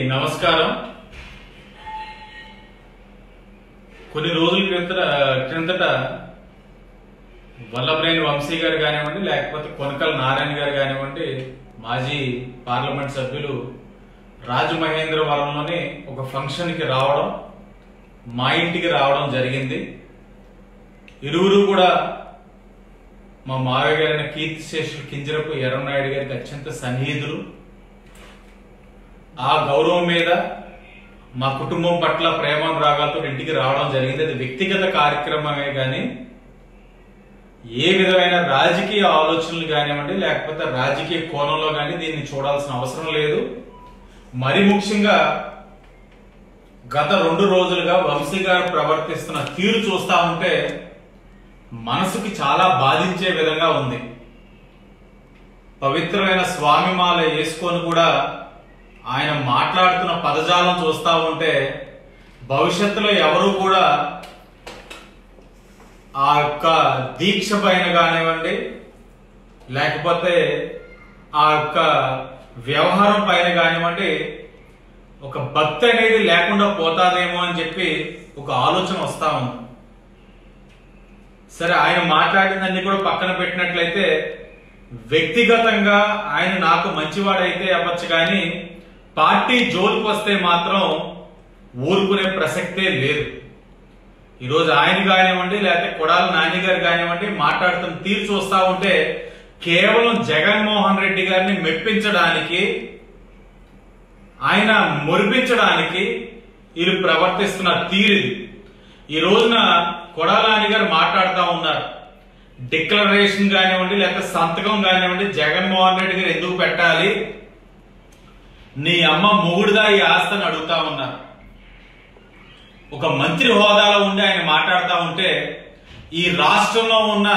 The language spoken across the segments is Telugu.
నమస్కారం కొన్ని రోజుల క్రిందట క్రిందట వల్లభనేని వంశీ గారు కానివ్వండి లేకపోతే కొనకల నారాయణ గారు కానివ్వండి మాజీ పార్లమెంట్ సభ్యులు రాజమహేంద్రవరంలోని ఒక ఫంక్షన్కి రావడం మా ఇంటికి రావడం జరిగింది ఇరువురు కూడా మా మావయ్య గారైన కీర్తి శేషులు కింజరపు ఎర్రనాయుడు గారికి అత్యంత సన్నిహితులు ఆ గౌరవం మీద మా కుటుంబం పట్ల ప్రేమానురాగాలతో ఇంటికి రావడం జరిగింది అది వ్యక్తిగత కార్యక్రమమే కానీ ఏ విధమైన రాజకీయ ఆలోచనలు కానివ్వండి లేకపోతే రాజకీయ కోణంలో కానీ దీన్ని చూడాల్సిన అవసరం లేదు మరి ముఖ్యంగా గత రెండు రోజులుగా వంశీ గారు ప్రవర్తిస్తున్న తీరు చూస్తా ఉంటే మనసుకి చాలా బాధించే విధంగా ఉంది పవిత్రమైన స్వామిమాల వేసుకొని కూడా ఆయన మాట్లాడుతున్న పదజాలం చూస్తా ఉంటే భవిష్యత్తులో ఎవరు కూడా ఆ యొక్క దీక్ష పైన కానివ్వండి లేకపోతే ఆ యొక్క వ్యవహారం పైన కానివ్వండి ఒక భక్తి అనేది లేకుండా పోతాదేమో అని చెప్పి ఒక ఆలోచన వస్తా ఉంది సరే ఆయన మాట్లాడిందన్నీ కూడా పక్కన పెట్టినట్లయితే వ్యక్తిగతంగా ఆయన నాకు మంచివాడైతే అవ్వచ్చు కానీ పార్టీ జోలికి వస్తే మాత్రం ఊరుకునే ప్రసక్తే లేదు ఈరోజు ఆయన కానివ్వండి లేకపోతే కొడాల నాని గారు కానివ్వండి మాట్లాడుతున్న తీరు చూస్తా ఉంటే కేవలం జగన్మోహన్ రెడ్డి గారిని మెప్పించడానికి ఆయన మురిపించడానికి వీళ్ళు ప్రవర్తిస్తున్న తీరు ఇది ఈ రోజున కొడాలాని గారు మాట్లాడుతూ ఉన్నారు డిక్లరేషన్ కానివ్వండి లేకపోతే సంతకం కానివ్వండి జగన్మోహన్ రెడ్డి గారు ఎందుకు పెట్టాలి నీ అమ్మ మొగుడుదా ఈ ఆస్తని అడుగుతా ఉన్నారు ఒక మంత్రి హోదాలో ఉండి ఆయన మాట్లాడుతూ ఉంటే ఈ రాష్ట్రంలో ఉన్న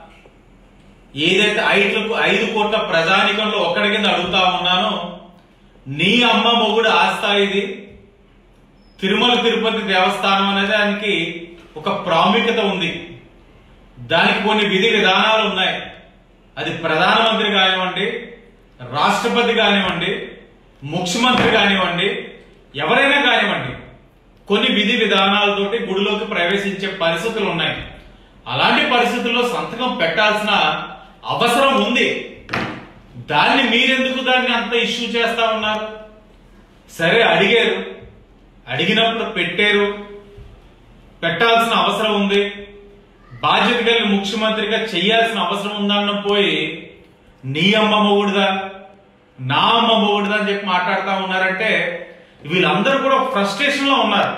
ఏదైతే ఐట్లకు ఐదు కోట్ల ప్రజానికంలో ఒక్కడి కింద అడుగుతా ఉన్నానో నీ అమ్మ మొగుడు ఆస్థ ఇది తిరుమల తిరుపతి దేవస్థానం అనేది దానికి ఒక ప్రాముఖ్యత ఉంది దానికి కొన్ని విధి విధానాలు ఉన్నాయి అది ప్రధానమంత్రి కానివ్వండి రాష్ట్రపతి కానివ్వండి ముఖ్యమంత్రి కానివ్వండి ఎవరైనా కానివ్వండి కొన్ని విధి విధానాలతోటి గుడిలోకి ప్రవేశించే పరిస్థితులు ఉన్నాయి అలాంటి పరిస్థితుల్లో సంతకం పెట్టాల్సిన అవసరం ఉంది దాన్ని మీరెందుకు దాన్ని అంత ఇష్యూ చేస్తా ఉన్నారు సరే అడిగారు అడిగినప్పుడు పెట్టారు పెట్టాల్సిన అవసరం ఉంది బాధ్యత కలిగిన ముఖ్యమంత్రిగా చేయాల్సిన అవసరం ఉందన్న పోయి నీ అమ్మ మొగుడుదా నా అమ్మ మొగుడుదా అని చెప్పి మాట్లాడుతూ ఉన్నారంటే వీళ్ళందరూ కూడా ఫ్రస్ట్రేషన్ లో ఉన్నారు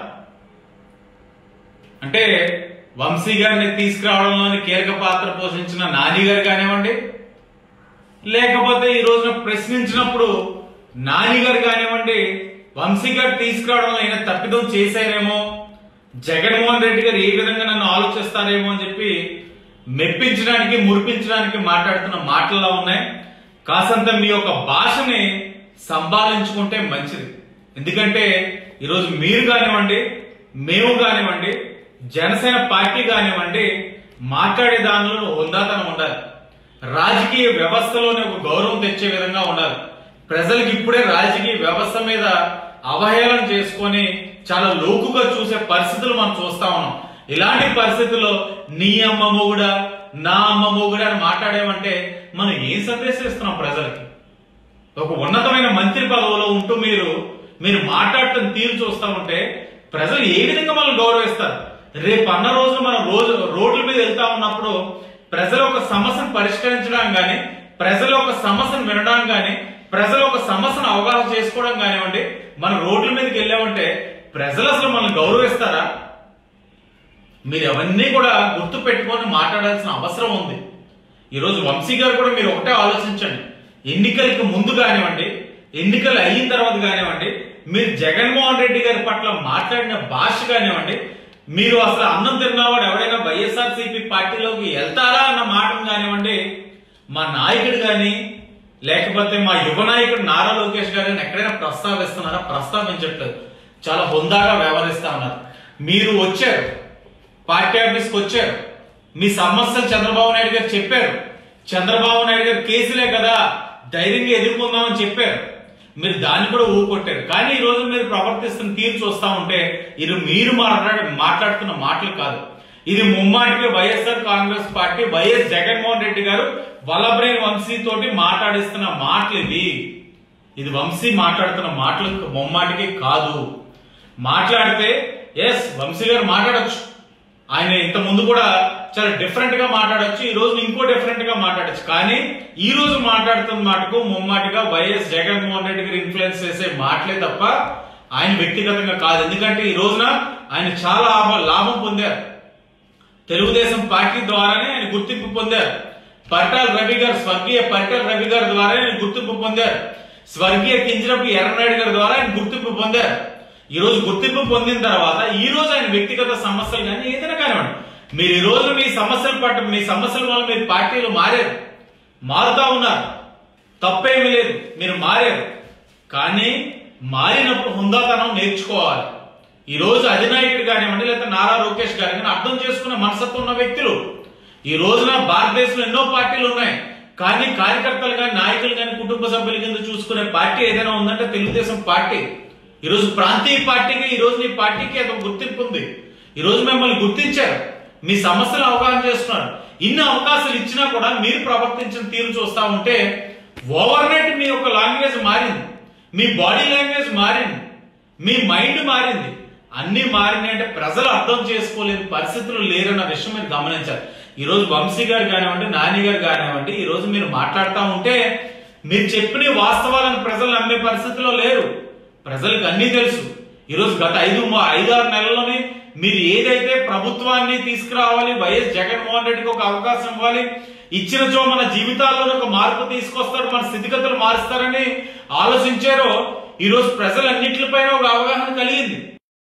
అంటే వంశీ గారిని తీసుకురావడంలోని కీలక పాత్ర పోషించిన నాని గారు కానివ్వండి లేకపోతే ఈ రోజున ప్రశ్నించినప్పుడు నాని గారు కానివ్వండి వంశీ గారు తీసుకురావడంలో ఆయన తప్పిదం చేశారేమో జగన్మోహన్ రెడ్డి గారు ఏ విధంగా నన్ను ఆలోచిస్తారేమో అని చెప్పి మెప్పించడానికి మురిపించడానికి మాట్లాడుతున్న మాటల్లో ఉన్నాయి కాసంత మీ యొక్క భాషని సంభాళించుకుంటే మంచిది ఎందుకంటే ఈరోజు మీరు కానివ్వండి మేము కానివ్వండి జనసేన పార్టీ కానివ్వండి మాట్లాడే దానిలో హుందాతనం ఉండాలి రాజకీయ వ్యవస్థలోనే ఒక గౌరవం తెచ్చే విధంగా ఉండాలి ప్రజలకు ఇప్పుడే రాజకీయ వ్యవస్థ మీద అవహేళన చేసుకొని చాలా లోకుగా చూసే పరిస్థితులు మనం చూస్తా ఉన్నాం ఇలాంటి పరిస్థితుల్లో నీ అమ్మ మొగుడా నా అమ్మ మొగుడా అని మాట్లాడేమంటే మనం ఏం సందేశం ఇస్తున్నాం ప్రజలకి ఒక ఉన్నతమైన మంత్రి పదవిలో ఉంటూ మీరు మీరు మాట్లాడటం తీరు చూస్తా ఉంటే ప్రజలు ఏ విధంగా మనం గౌరవిస్తారు రేపు అన్న రోజు మనం రోజు రోడ్ల మీద వెళ్తా ఉన్నప్పుడు ప్రజల ఒక సమస్యను పరిష్కరించడం కానీ ప్రజల ఒక సమస్యను వినడం కానీ ప్రజల ఒక సమస్యను అవగాహన చేసుకోవడం కానివ్వండి మన రోడ్ల మీదకి వెళ్ళామంటే ప్రజలు అసలు మనం గౌరవిస్తారా మీరు అవన్నీ కూడా గుర్తు పెట్టుకొని మాట్లాడాల్సిన అవసరం ఉంది ఈరోజు వంశీ గారు కూడా మీరు ఒకటే ఆలోచించండి ఎన్నికలకి ముందు కానివ్వండి ఎన్నికలు అయిన తర్వాత కానివ్వండి మీరు జగన్మోహన్ రెడ్డి గారి పట్ల మాట్లాడిన భాష కానివ్వండి మీరు అసలు అన్నం తిన్నవాడు ఎవరైనా వైఎస్ఆర్సీపీ పార్టీలోకి వెళ్తారా అన్న మాటను కానివ్వండి మా నాయకుడు కానీ లేకపోతే మా యువ నాయకుడు నారా లోకేష్ గారు కానీ ఎక్కడైనా ప్రస్తావిస్తున్నారా ప్రస్తావించట్లేదు చాలా హుందాగా వ్యవహరిస్తా ఉన్నారు మీరు వచ్చారు పార్టీ ఆఫీస్కి వచ్చారు మీ సమస్యలు చంద్రబాబు నాయుడు గారు చెప్పారు చంద్రబాబు నాయుడు గారు కేసులే కదా ధైర్యంగా ఎదుర్కొందామని చెప్పారు మీరు దాన్ని కూడా ఊకొట్టారు కానీ ఈ రోజు మీరు ప్రవర్తిస్తున్న తీరు చూస్తా ఉంటే ఇది మీరు మాట్లాడ మాట్లాడుతున్న మాటలు కాదు ఇది ముమ్మాటికి వైఎస్ఆర్ కాంగ్రెస్ పార్టీ వైఎస్ జగన్మోహన్ రెడ్డి గారు వల్లభ్రేన్ వంశీ తోటి మాట్లాడిస్తున్న మాటలు ఇవి ఇది వంశీ మాట్లాడుతున్న మాటలు ముమ్మాటికి కాదు మాట్లాడితే ఎస్ వంశీ గారు మాట్లాడొచ్చు ఆయన ఇంత ముందు కూడా చాలా డిఫరెంట్ గా మాట్లాడొచ్చు ఈ రోజు ఇంకో డిఫరెంట్ గా మాట్లాడొచ్చు కానీ ఈ రోజు మాట్లాడుతున్న మాటకు ముమ్మాటిగా వైఎస్ జగన్మోహన్ రెడ్డి గారు ఇన్ఫ్లుయెన్స్ చేసే మాటలే తప్ప ఆయన వ్యక్తిగతంగా కాదు ఎందుకంటే ఈ రోజున ఆయన చాలా లాభం లాభం పొందారు తెలుగుదేశం పార్టీ ద్వారానే ఆయన గుర్తింపు పొందారు పరిటాల రవి గారు స్వర్గీయ పరిటాల రవి గారి ద్వారా ఆయన గుర్తింపు పొందారు స్వర్గీయ కింజరపు ఎర్రనాయుడు గారి ద్వారా ఆయన గుర్తింపు పొందారు ఈ రోజు గుర్తింపు పొందిన తర్వాత ఈ రోజు ఆయన వ్యక్తిగత సమస్యలు కానీ ఏదైనా కానివ్వండి మీరు ఈ రోజు మీ సమస్యల పట్ల మీ సమస్యల వల్ల మీరు పార్టీలు మారారు మారుతా ఉన్నారు తప్పేమీ లేదు మీరు మారారు కానీ మారినప్పుడు హుందాతనం నేర్చుకోవాలి ఈ రోజు అధినాయకుడు కానివ్వండి లేదా నారా లోకేష్ గారు కానీ అర్థం చేసుకునే మనసత్వం ఉన్న వ్యక్తులు ఈ రోజున భారతదేశంలో ఎన్నో పార్టీలు ఉన్నాయి కానీ కార్యకర్తలు కానీ నాయకులు కానీ కుటుంబ సభ్యుల కింద చూసుకునే పార్టీ ఏదైనా ఉందంటే తెలుగుదేశం పార్టీ ఈ రోజు ప్రాంతీయ పార్టీగా ఈ రోజు నీ పార్టీకి ఒక గుర్తింపు ఉంది ఈ రోజు మిమ్మల్ని గుర్తించారు మీ సమస్యలు అవగాహన చేస్తున్నారు ఇన్ని అవకాశాలు ఇచ్చినా కూడా మీరు ప్రవర్తించిన తీరు చూస్తా ఉంటే ఓవర్ నైట్ మీ యొక్క లాంగ్వేజ్ మారింది మీ బాడీ లాంగ్వేజ్ మారింది మీ మైండ్ మారింది అన్ని మారినాయి అంటే ప్రజలు అర్థం చేసుకోలేని పరిస్థితులు లేరన్న విషయం మీరు గమనించాలి ఈ రోజు వంశీ గారు కానివ్వండి నాని గారు కానివ్వండి ఈ రోజు మీరు మాట్లాడుతూ ఉంటే మీరు చెప్పిన వాస్తవాలను ప్రజలు నమ్మే పరిస్థితిలో లేరు ప్రజలకు అన్ని తెలుసు ఈ రోజు గత ఐదు మా- ఐదారు నెలల్లోనే మీరు ఏదైతే ప్రభుత్వాన్ని తీసుకురావాలి వైఎస్ జగన్మోహన్ రెడ్డికి ఒక అవకాశం ఇవ్వాలి ఇచ్చిన చో మన జీవితాల్లో ఒక మార్పు తీసుకొస్తాడు మన స్థితిగతులు మారుస్తారని ఆలోచించారో ఈ రోజు ప్రజలన్నింటిపైన ఒక అవగాహన కలిగింది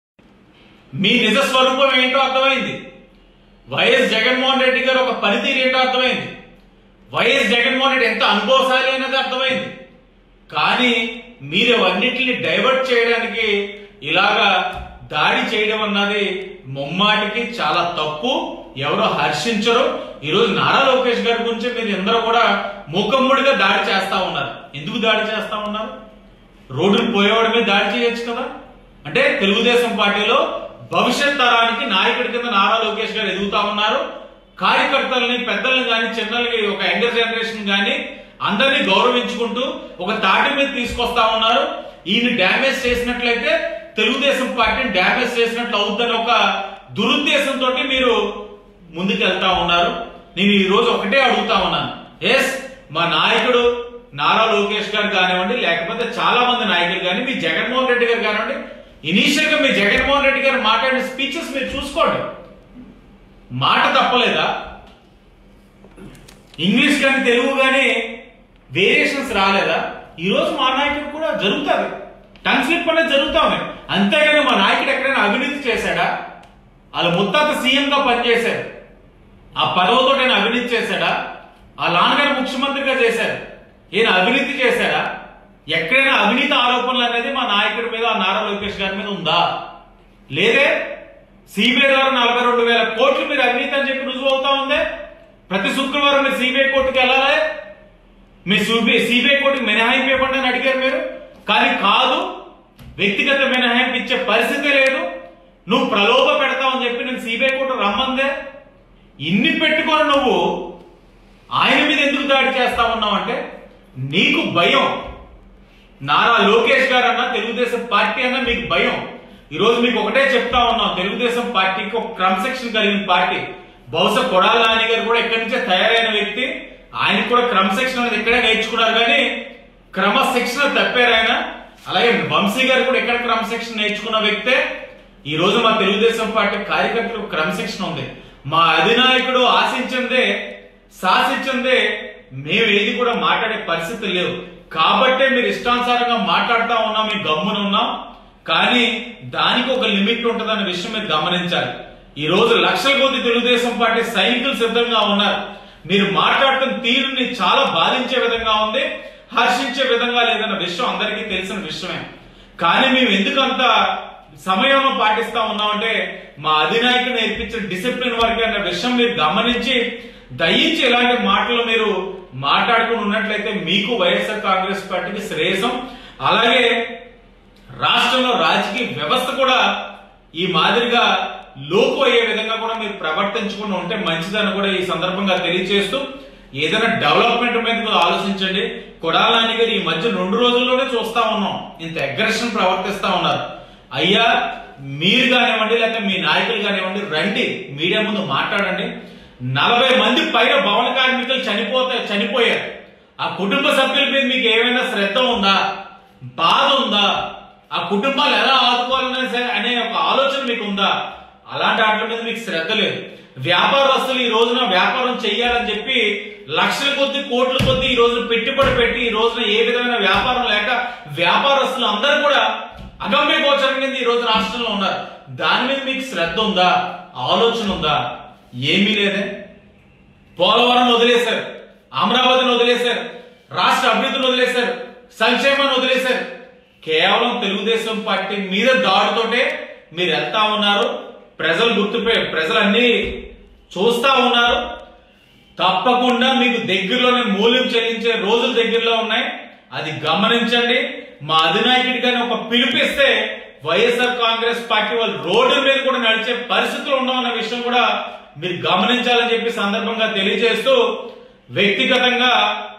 మీ నిజ స్వరూపం ఏంటో అర్థమైంది వైఎస్ జగన్మోహన్ రెడ్డి గారు ఒక పనితీరు ఏంటో అర్థమైంది వైఎస్ జగన్మోహన్ రెడ్డి ఎంత అనుభవశాలి అనేది అర్థమైంది కానీ మీరు అవన్నిటిని డైవర్ట్ చేయడానికి ఇలాగా దాడి చేయడం అన్నది ముమ్మాటికి చాలా తప్పు ఎవరో హర్షించరు ఈరోజు నారా లోకేష్ గారి గురించి మీరు అందరూ కూడా మూకమ్ముడిగా దాడి చేస్తా ఉన్నారు ఎందుకు దాడి చేస్తా ఉన్నారు రోడ్డును పోయేవాడి మీద దాడి చేయొచ్చు కదా అంటే తెలుగుదేశం పార్టీలో భవిష్యత్ తరానికి నాయకుడి కింద నారా లోకేష్ గారు ఎదుగుతా ఉన్నారు కార్యకర్తల్ని పెద్దల్ని కానీ చిన్నల్ని ఒక యంగర్ జనరేషన్ కానీ అందరినీ గౌరవించుకుంటూ ఒక తాటి మీద తీసుకొస్తా ఉన్నారు ఈయన డ్యామేజ్ చేసినట్లయితే తెలుగుదేశం పార్టీని డ్యామేజ్ చేసినట్లు అవుతుందని ఒక దురుద్దేశంతో మీరు ముందుకు వెళ్తా ఉన్నారు నేను ఈ రోజు ఒకటే అడుగుతా ఉన్నాను ఎస్ మా నాయకుడు నారా లోకేష్ గారు కానివ్వండి లేకపోతే చాలా మంది నాయకులు కానీ మీ జగన్మోహన్ రెడ్డి గారు కానివ్వండి ఇనీషియల్ గా మీ జగన్మోహన్ రెడ్డి గారు మాట్లాడిన స్పీచెస్ మీరు చూసుకోండి మాట తప్పలేదా ఇంగ్లీష్ కానీ తెలుగు కానీ వేరియేషన్స్ రాలేదా ఈ రోజు మా నాయకుడు కూడా జరుగుతుంది టంగ్ స్లిప్ అనేది జరుగుతా ఉంది అంతేగాని మా నాయకుడు ఎక్కడైనా అవినీతి చేశాడా వాళ్ళ ముత్తాత సీఎం గా పనిచేశాడు ఆ పదవితో నేను అవినీతి చేశాడా ఆ నాన్నగారు ముఖ్యమంత్రిగా చేశారు ఈయన అవినీతి చేశాడా ఎక్కడైనా అవినీతి ఆరోపణలు అనేది మా నాయకుడి మీద ఆ నారా లోకేష్ గారి మీద ఉందా లేదే సిబిఐ ద్వారా నలభై రెండు వేల కోట్లు మీరు అవినీతి అని చెప్పి రుజువు అవుతా ఉందే ప్రతి శుక్రవారం మీరు సిబిఐ కోర్టుకి వెళ్ళాలి మీ సిబిఐ సిబిఐ కోర్టుకి మినహాయింపు ఇవ్వండి అని అడిగారు మీరు కానీ కాదు వ్యక్తిగత మినహాయింపు ఇచ్చే పరిస్థితే లేదు నువ్వు ప్రలోభ పెడతావని చెప్పి నేను సిబిఐ కోర్టు రమ్మందే ఇన్ని పెట్టుకొని నువ్వు ఆయన మీద ఎందుకు దాడి చేస్తా ఉన్నావు అంటే నీకు భయం నారా లోకేష్ గారు అన్న తెలుగుదేశం పార్టీ అన్న మీకు భయం ఈ రోజు మీకు ఒకటే చెప్తా ఉన్నాం తెలుగుదేశం పార్టీకి ఒక క్రమశిక్షణ కలిగిన పార్టీ బహుశా కొడాల నాని గారు కూడా ఇక్కడి నుంచే తయారైన వ్యక్తి ఆయనకు కూడా క్రమశిక్షణ అనేది ఇక్కడే నేర్చుకున్నారు కానీ క్రమశిక్షణ తప్పారు ఆయన అలాగే వంశీ గారు కూడా ఎక్కడ క్రమశిక్షణ నేర్చుకున్న వ్యక్తే ఈ రోజు మా తెలుగుదేశం పార్టీ కార్యకర్తలకు క్రమశిక్షణ ఉంది మా అధినాయకుడు ఆశించిందే శాసించిందే మేము ఏది కూడా మాట్లాడే పరిస్థితి లేవు కాబట్టే మీరు ఇష్టానుసారంగా మాట్లాడుతా ఉన్నాం మేము గమ్మున ఉన్నాం కానీ దానికి ఒక లిమిట్ ఉంటుందన్న విషయం మీరు గమనించాలి ఈ రోజు లక్షల కొద్ది తెలుగుదేశం పార్టీ సైనికులు సిద్ధంగా ఉన్నారు మీరు మాట్లాడుతున్న తీరుని చాలా బాధించే విధంగా ఉంది హర్షించే విధంగా లేదన్న విషయం అందరికీ తెలిసిన విషయమే కానీ మేము ఎందుకంత సమయంలో పాటిస్తా ఉన్నామంటే మా అధినాయకుడు నేర్పించిన డిసిప్లిన్ వరకే అన్న విషయం మీరు గమనించి దయించి ఇలాంటి మాటలు మీరు మాట్లాడుకుని ఉన్నట్లయితే మీకు వైఎస్ఆర్ కాంగ్రెస్ పార్టీకి శ్రేయసం అలాగే రాష్ట్రంలో రాజకీయ వ్యవస్థ కూడా ఈ మాదిరిగా లోకు అయ్యే విధంగా కూడా మీరు ప్రవర్తించకుండా ఉంటే మంచిదని కూడా ఈ సందర్భంగా తెలియజేస్తూ ఏదైనా డెవలప్మెంట్ మీద కూడా ఆలోచించండి కొడాల నాని గారు ఈ మధ్య రెండు రోజుల్లోనే చూస్తా ఉన్నాం ఇంత అగ్రెషన్ ప్రవర్తిస్తా ఉన్నారు అయ్యా మీరు కానివ్వండి లేకపోతే మీ నాయకులు కానివ్వండి రండి మీడియా ముందు మాట్లాడండి నలభై మంది పైన భవన కార్మికులు చనిపోతే చనిపోయారు ఆ కుటుంబ సభ్యుల మీద మీకు ఏమైనా శ్రద్ధ ఉందా బాధ ఉందా ఆ కుటుంబాలు ఎలా ఆదుకోవాలనే సరే అనే ఒక ఆలోచన మీకు ఉందా అలాంటి వాటి మీద మీకు శ్రద్ధ లేదు వ్యాపారస్తులు ఈ రోజున వ్యాపారం చెయ్యాలని చెప్పి లక్షల కొద్ది కోట్ల కొద్ది ఈ రోజున పెట్టుబడి పెట్టి ఈ రోజున ఏ విధమైన వ్యాపారం లేక వ్యాపారస్తులు అందరూ కూడా అగమ్య గోచరం కింద ఈ రోజు రాష్ట్రంలో ఉన్నారు దాని మీద మీకు శ్రద్ధ ఉందా ఆలోచన ఉందా ఏమీ లేదే పోలవరం వదిలేశారు అమరావతిని వదిలేశారు రాష్ట్ర అభివృద్ధిని వదిలేశారు సంక్షేమాన్ని వదిలేశారు కేవలం తెలుగుదేశం పార్టీ మీద దాడితోటే మీరు వెళ్తా ఉన్నారు ప్రజలు గుర్తుపే ప్రజలన్నీ చూస్తా ఉన్నారు తప్పకుండా మీకు దగ్గరలోనే మూల్యం చెల్లించే రోజులు దగ్గరలో ఉన్నాయి అది గమనించండి మా అధినాయకుడిగానే ఒక పిలిపిస్తే వైఎస్ఆర్ కాంగ్రెస్ పార్టీ వాళ్ళు రోడ్డు మీద కూడా నడిచే పరిస్థితులు ఉండవన్న విషయం కూడా మీరు గమనించాలని చెప్పి సందర్భంగా తెలియజేస్తూ వ్యక్తిగతంగా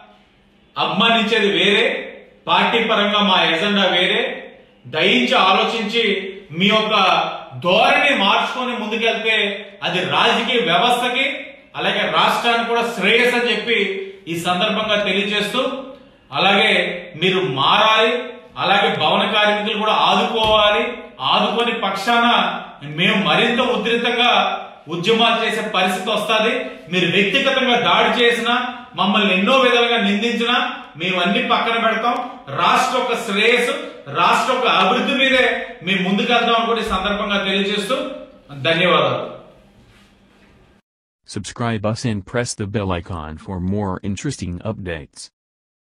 అభిమానించేది వేరే పార్టీ పరంగా మా ఎజెండా వేరే దయించి ఆలోచించి మీ యొక్క ధోరణి మార్చుకొని ముందుకెళ్తే అది రాజకీయ వ్యవస్థకి అలాగే రాష్ట్రానికి కూడా శ్రేయస్ అని చెప్పి ఈ సందర్భంగా తెలియజేస్తూ అలాగే మీరు మారాలి అలాగే భవన కార్మికులు కూడా ఆదుకోవాలి ఆదుకొని పక్షాన మేము మరింత ఉధృతంగా ఉద్యమాలు చేసే పరిస్థితి వస్తుంది మీరు వ్యక్తిగతంగా దాడి చేసినా మమ్మల్ని ఎన్నో విధాలుగా నిందించినా మేము అన్ని పక్కన పెడతాం రాష్ట్ర యొక్క శ్రేయస్సు రాష్ట్ర యొక్క అభివృద్ధి మీదే మేము ముందుకెళ్తాం అని కూడా ఈ సందర్భంగా తెలియజేస్తూ ధన్యవాదాలు Subscribe us and press the bell icon for more interesting updates.